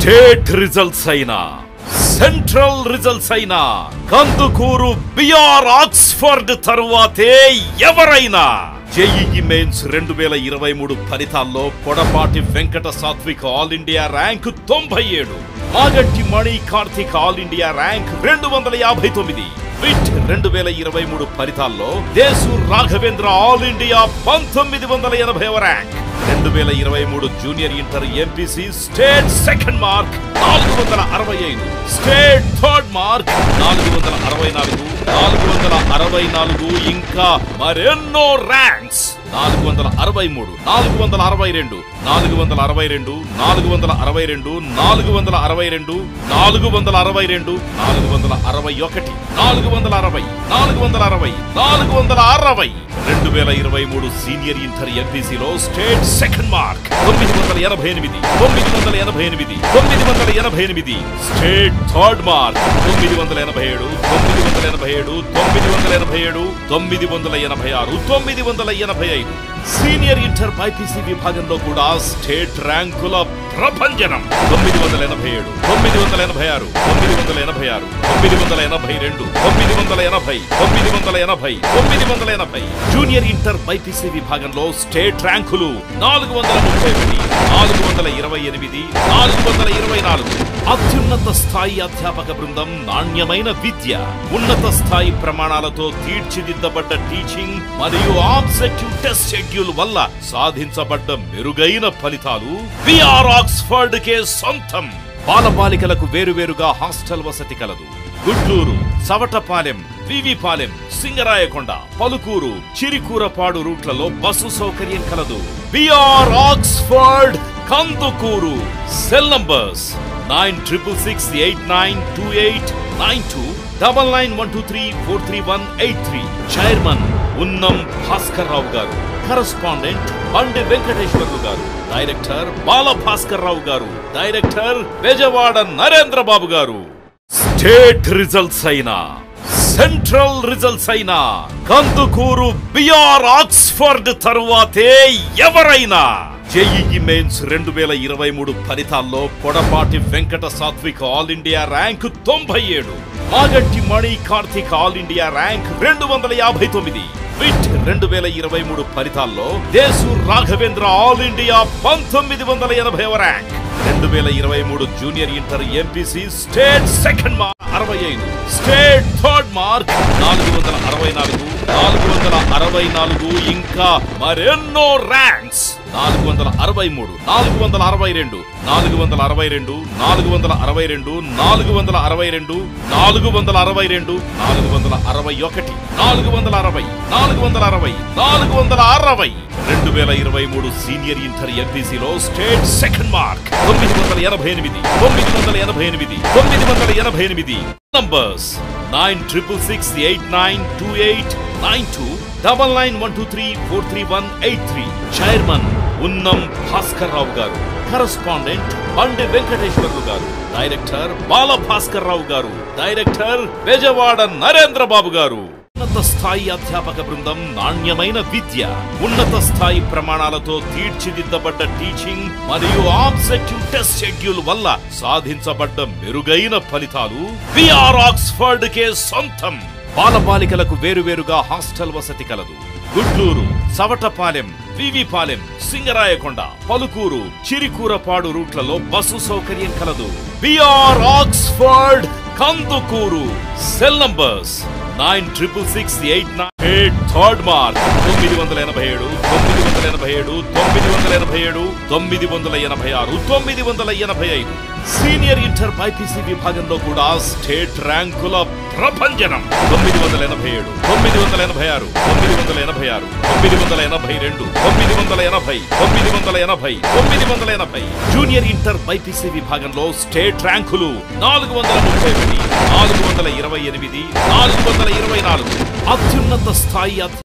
state results అయినా central results అయినా Kandukur BR Oxford తరువాతే ఎవరైనా జేఈఈ మెయిన్స్ రెండు వేల ఇరవై మూడు ఫలితాల్లో Kodapati Venkata Satvik all India rank తొంభై ఏడు Maganti Mani Karthik all India rank రెండు వందల యాభై తొమ్మిది విట్ రెండు వేల ఇరవై మూడు ఫలితాల్లో దేశు రాఘవేంద్ర ఆల్ ఇండియా పంతొమ్మిది వందల ఎనభై ర్యాంక్ రెండు వేల ఇరవై మూడు junior inter MPC state second mark నాలుగు వందల అరవై ఐదు స్టేట్ థర్డ్ మార్క్ నాలుగు వందల అరవై నాలుగు నాలుగు వందల అరవై నాలుగు ఇంకా మరెన్నో ర్యాంక్స్ నాలుగు వందల అరవై మూడు నాలుగు వందల అరవై రెండు నాలుగు వందల అరవై రెండు నాలుగు వందల అరవై రెండు నాలుగు వందల అరవై రెండు నాలుగు వందల అరవై రెండు నాలుగు వందల అరవై ఒకటి నాలుగు వందల అరవై నాలుగు వందల అరవై నాలుగు వందల అరవై రెండు వేల ఇరవై మూడు సీనియర్ ఇంటర్ ఎంపీసీలో స్టేట్ సెకండ్ మార్క్ తొమ్మిది వందల ఎనభై ఎనిమిది తొమ్మిది వందల ఎనభై ఎనిమిది తొమ్మిది వందల ఎనభై ఎనిమిది స్టేట్ థర్డ్ మార్క్ తొమ్మిది వందల ఎనభై ఏడు తొమ్మిది వందల ఎనభై ఏడు తొమ్మిది వందల ఎనభై ఏడు తొమ్మిది వందల ఎనభై ఆరు తొమ్మిది వందల ఎనభై ఐదు సీనియర్ ఇంటర్ బైపీసీ విభాగంలో కూడా స్టేట్ ర్యాంకుల ప్రభంజనం తొమ్మిది వందల ఎనభై ఏడు తొమ్మిది వందల ఎనభై ఆరు తొమ్మిది వందల ఎనభై ఆరు తొమ్మిది వందల ఎనభై రెండు తొమ్మిది వందల ఎనభై తొమ్మిది వందల ఎనభై తొమ్మిది వందల ఎనభై జూనియర్ ఇంటర్ బైపీసీ విభాగంలో స్టేట్ ర్యాంకులు నాలుగు వందల ముప్పై ఒకటి నాలుగు వందల ఇరవై ఎనిమిది నాలుగు వందల ఇరవై నాలుగు అత్యున్నత స్థాయి అధ్యాపక బృందం నాణ్యమైన విద్య ఉన్నత స్థాయి ప్రమాణాలతో తీర్చిదిద్దబడ్డ టీచింగ్ మరియు ఆబ్జెక్టివ్ టెస్ట్ షెడ్యూల్ వల్ల సాధించబడ్డ మెరుగైన ఫలితాలు విఆర్ ఆక్స్ఫర్డ్ కే సొంతం బాలబాలికలకు వేరువేరుగా హాస్టల్ వసతి కలదు గుడ్లూరు సవటపాలెం వివిపాలెం సింగరాయకొండ పలుకూరు చిరికూరపాడు రూట్లలో బస్సు సౌకర్యం కలదు BR Oxford Kandukur cell numbers nine triple six eight nine two eight nine two double nine one two three four three one eight three chairman Unnam Bhaskar రావు గారు కరస్పాండెంట్ బండి వెంకటేశ్వర్లు గారు డైరెక్టర్ బాల భాస్కర్ రావు గారు director Bezawada Narendra Babu garu state results అయినా సెంట్రల్ రిజల్ట్స్ అయినా Kandukur BR Oxford తరువాతే ఎవరైనా JEE mains రెండు వేల ఇరవై మూడు ఫలితాల్లో Kodapati Venkata Satvik all India rank తొంభై ఏడు Maganti Mani Karthik all India rank రెండు వందల యాభై తొమ్మిది విట్ రెండు వేల ఇరవై మూడు ఫలితాల్లో దేశు రాఘవేంద్ర ఆల్ ఇండియా పంతొమ్మిది వందల ఎనభై ర్యాంక్ రెండు వేల ఇరవై మూడు junior inter MPC state second mark అరవై ఐదు స్టేట్ థర్డ్ మార్క్ నాలుగు వందల అరవై నాలుగు నాలుగు వందల అరవై నాలుగు ఇంకా మరెన్నో ర్యాంక్స్ నాలుగు వందల అరవై మూడు నాలుగు వందల అరవై రెండు నాలుగు వందల అరవై రెండు నాలుగు వందల అరవై రెండు నాలుగు వందల అరవై రెండు నాలుగు వందల అరవై రెండు నాలుగు వందల అరవై ఒకటి నాలుగు వందల అరవై నాలుగు వందల అరవై నాలుగు వందల అరవై రెండు వేల ఇరవై మూడు సీనియర్ ఇంటర్ ఎంపీసీలో స్టేట్ సెకండ్ మార్క్ తొమ్మిది వందల ఎనభై ఎనిమిది తొమ్మిది వందల ఎనభై ఎనిమిది తొమ్మిది వందల ఎనభై ఎనిమిది numbers nine triple six eight nine two eight nine two double nine one two three four three one eight three chairman Unnam Bhaskar రావు గారు కరస్పాండెంట్ బండి వెంకటేశ్వర్లు గారు డైరెక్టర్ బాల భాస్కర్ రావు గారు డైరెక్టర్ బెజవాడ నరేంద్ర బాబు గారు ఉన్నత స్థాయి అధ్యాపక బృందం నాణ్యమైన విద్య ఉన్నత స్థాయి ప్రమాణాలతో తీర్చిదిద్దబడ్డ టీచింగ్ మరియు ఆబ్జెక్టివ్ టెస్ట్ షెడ్యూల్ వల్ల సాధించబడ్డ మెరుగైన ఫలితాలు విఆర్ ఆక్స్ఫర్డ్ కే సొంతం బాలబాలికలకు వేరువేరుగా హాస్టల్ వసతి కలదు గుడ్లూరు సవటపాలెం వివిపాలెం సింగరాయకొండ పలుకూరు చిరికూరపాడు రూట్లలో బస్సు సౌకర్యం కలదు BR Oxford Kandukur cell numbers nine triple six eight nine eight third mark తొమ్మిది వందల ఎనభై ఏడు తొమ్మిది వందల ఎనభై ఏడు తొమ్మిది వందల ఎనభై ఏడు తొమ్మిది వందల ఎనభై ఆరు తొమ్మిది వందల ఎనభై ఐదు సీనియర్ ఇంటర్ బైపీసీ విభాగంలో కూడా స్టేట్ ర్యాంకుల ప్రభంజనం తొమ్మిది వందల ఎనభై ఏడు తొమ్మిది వందల ఎనభై ఆరు తొమ్మిది వందల ఎనభై ఆరు తొమ్మిది వందల ఎనభై రెండు తొమ్మిది వందల ఎనభై తొమ్మిది వందల ఎనభై తొమ్మిది వందల ఎనభై జూనియర్ ఇంటర్ బైపీసీ విభాగంలో స్టేట్ ర్యాంకులు నాలుగు వందల ముప్పై ఒకటి నాలుగు వందల ఇరవై ఎనిమిది నాలుగు వందల ఇరవై నాలుగు అత్యున్నత స్థాయి